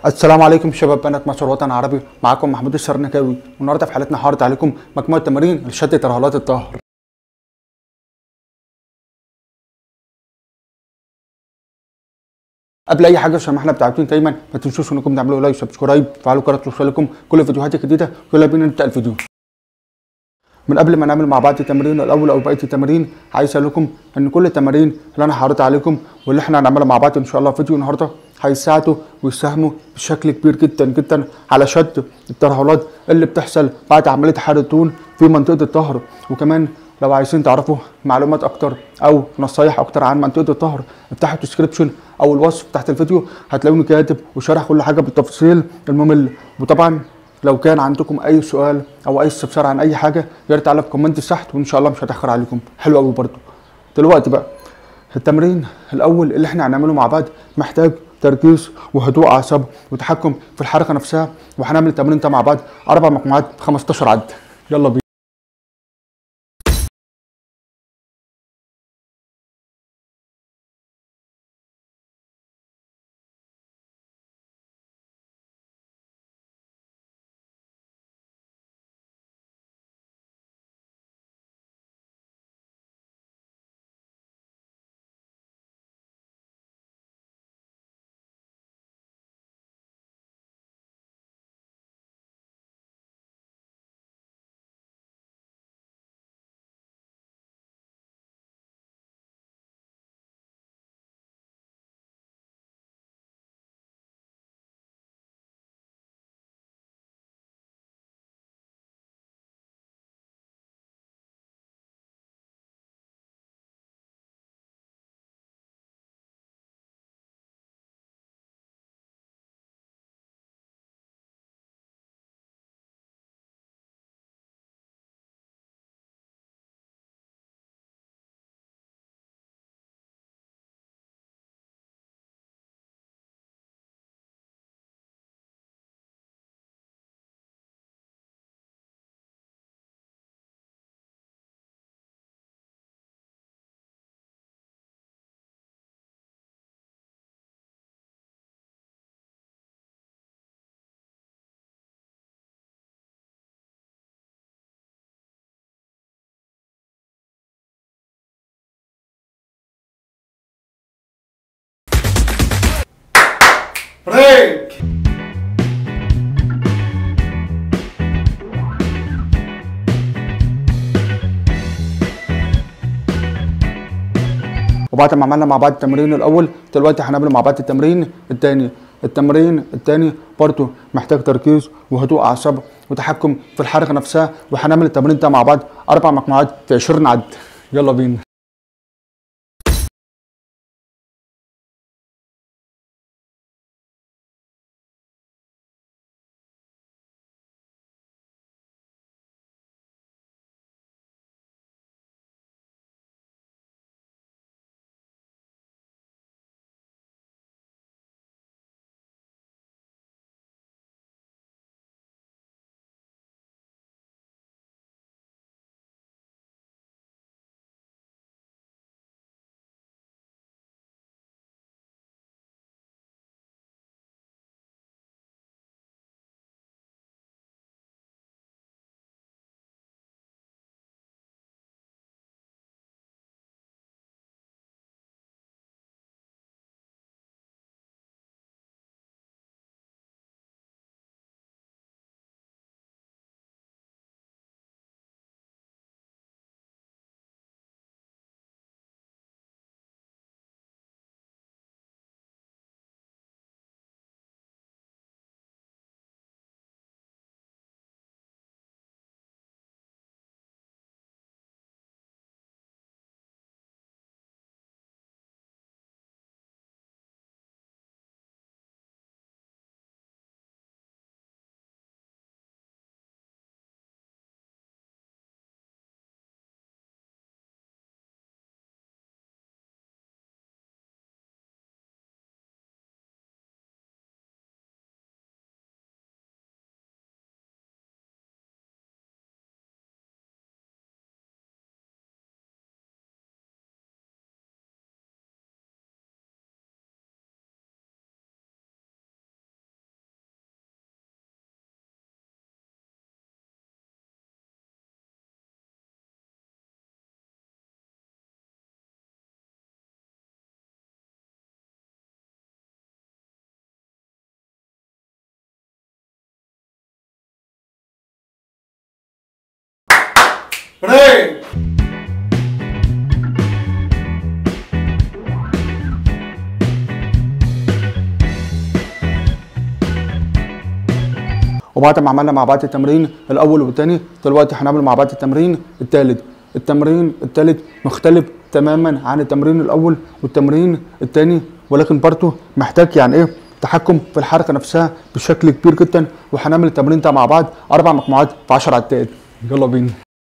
السلام عليكم شباب بنات مصر وطن عربي معاكم محمود الشرنكاوي والنهارده في حلقتنا هعرض عليكم مجموعه تمارين لشد ترهلات الظهر قبل اي حاجه عشان ما احنا بتاعتين دايما ما تنسوش انكم تعملوا لايك وسبسكرايب وتفعلوا الجرس توصلكم كل فيديوهاتي الجديده يلا بينا نبدا الفيديو من قبل ما نعمل مع بعض التمارين الاول او بقيه التمارين عايز اقول لكم ان كل التمارين اللي انا هعرضها عليكم واللي احنا هنعملها مع بعض ان شاء الله في فيديو النهارده هيساعدوا ويساهموا بشكل كبير جدا جدا على شد الترهلات اللي بتحصل بعد عمليه حرق الدهون في منطقه الظهر وكمان لو عايزين تعرفوا معلومات اكتر او نصايح اكتر عن منطقه الظهر افتحوا الديسكربشن او الوصف تحت الفيديو هتلاقوني كاتب وشارح كل حاجه بالتفصيل الممل وطبعا لو كان عندكم اي سؤال او اي استفسار عن اي حاجه يا ريت على في كومنت تحت وان شاء الله مش هتاخر عليكم حلو قوي برده دلوقتي بقى التمرين الاول اللي احنا هنعمله مع بعض محتاج تركيز وهدوء اعصاب وتحكم في الحركه نفسها وهنعمل التمرين ده مع بعض اربع مجموعات 15 عد يلا بينا بريك وبعد ما عملنا مع بعض التمرين الاول دلوقتي هنعمل مع بعض التمرين الثاني التمرين الثاني برضه محتاج تركيز وهدوء اعصاب وتحكم في الحركه نفسها وهنعمل التمرين ده مع بعض اربع مجموعات في 20 عد يلا بينا بريك وبعد ما عملنا مع بعض التمرين الاول والثاني دلوقتي هنعمل مع بعض التمرين الثالث التمرين الثالث مختلف تماما عن التمرين الاول والتمرين الثاني ولكن برضه محتاج يعني ايه تحكم في الحركه نفسها بشكل كبير جدا وهنعمل التمرين ده مع بعض اربع مجموعات في 10 عدات يلا بينا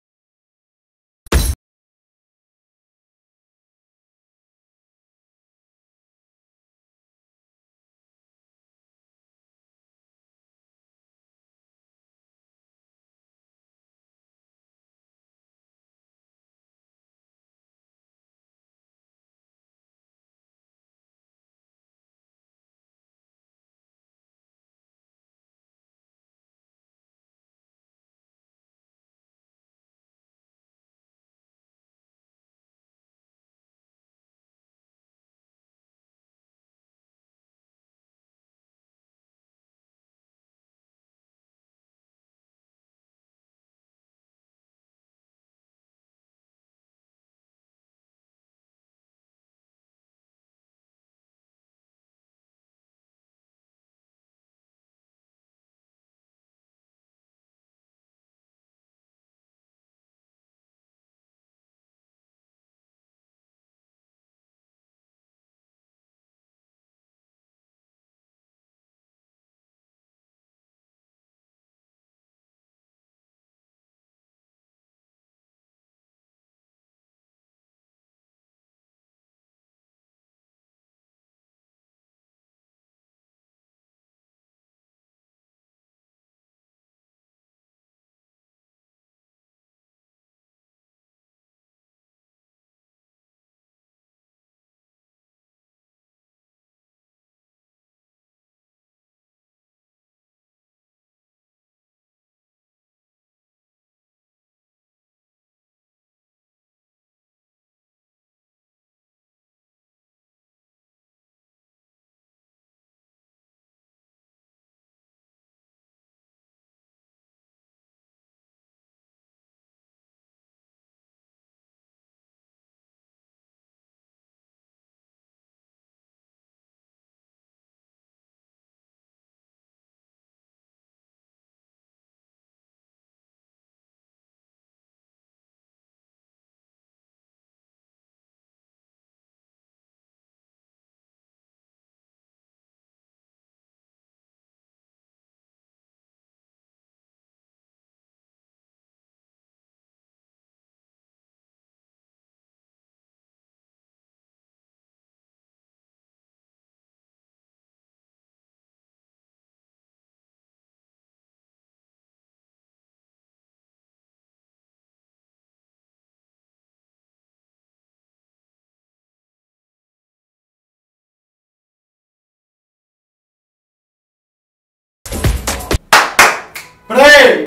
بريك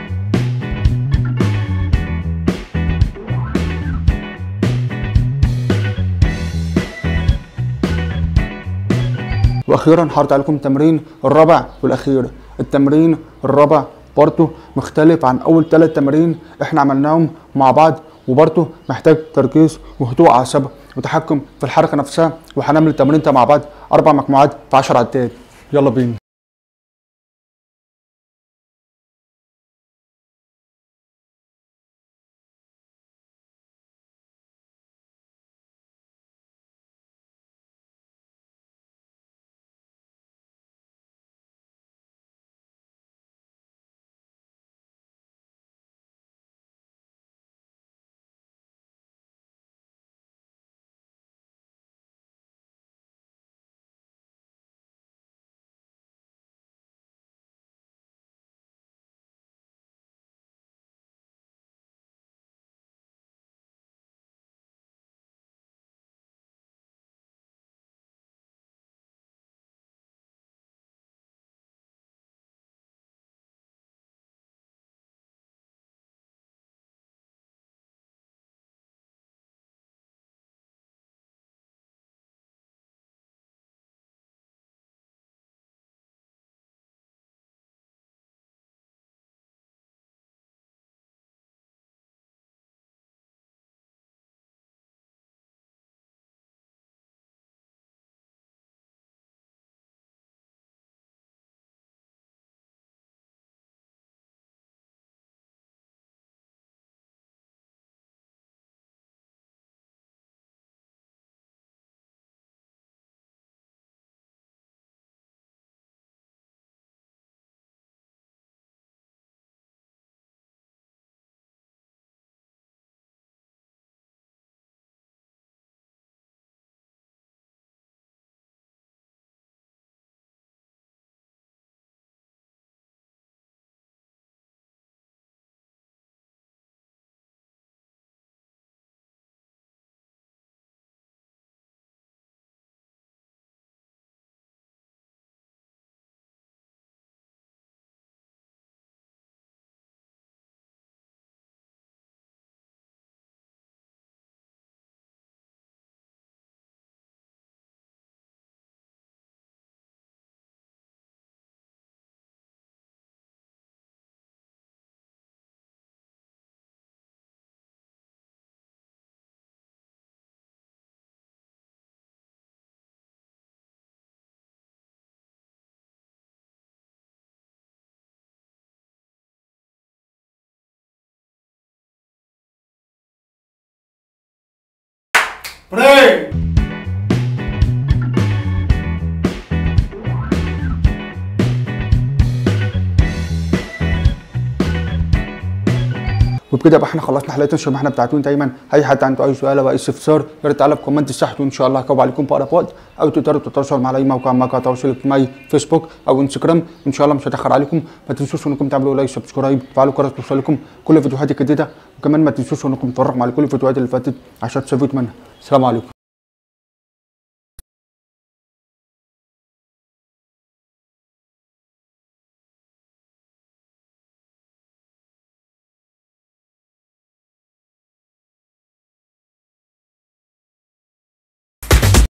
واخيرا هعرض عليكم التمرين الرابع والاخير التمرين الرابع برضه مختلف عن اول ثلاث تمارين احنا عملناهم مع بعض وبرضه محتاج تركيز وهدوء اعصاب وتحكم في الحركه نفسها وهنعمل التمرين ده مع بعض اربع مجموعات في 10 عدات يلا بينا بريك وبكده يبقى احنا خلصنا حلقتنا شباب احنا بتاعتون دايما اي حد عنده اي سؤال او اي استفسار يا ريت تعالى بكومنت تحت وان شاء الله هجاوب عليكم في اقرب وقت او تقدروا تتواصلوا مع اي موقع مواقع التواصل الاجتماعي فيسبوك او انستجرام ان شاء الله مش هتاخر عليكم ما تنسوش انكم تعملوا لايك سبسكرايب تفعلوا الجرس توصلكم كل فيديوهاتي الجديده وكمان ما تنسوش انكم تتفرجوا على كل الفيديوهات اللي فاتت عشان تستفيدوا منها السلام عليكم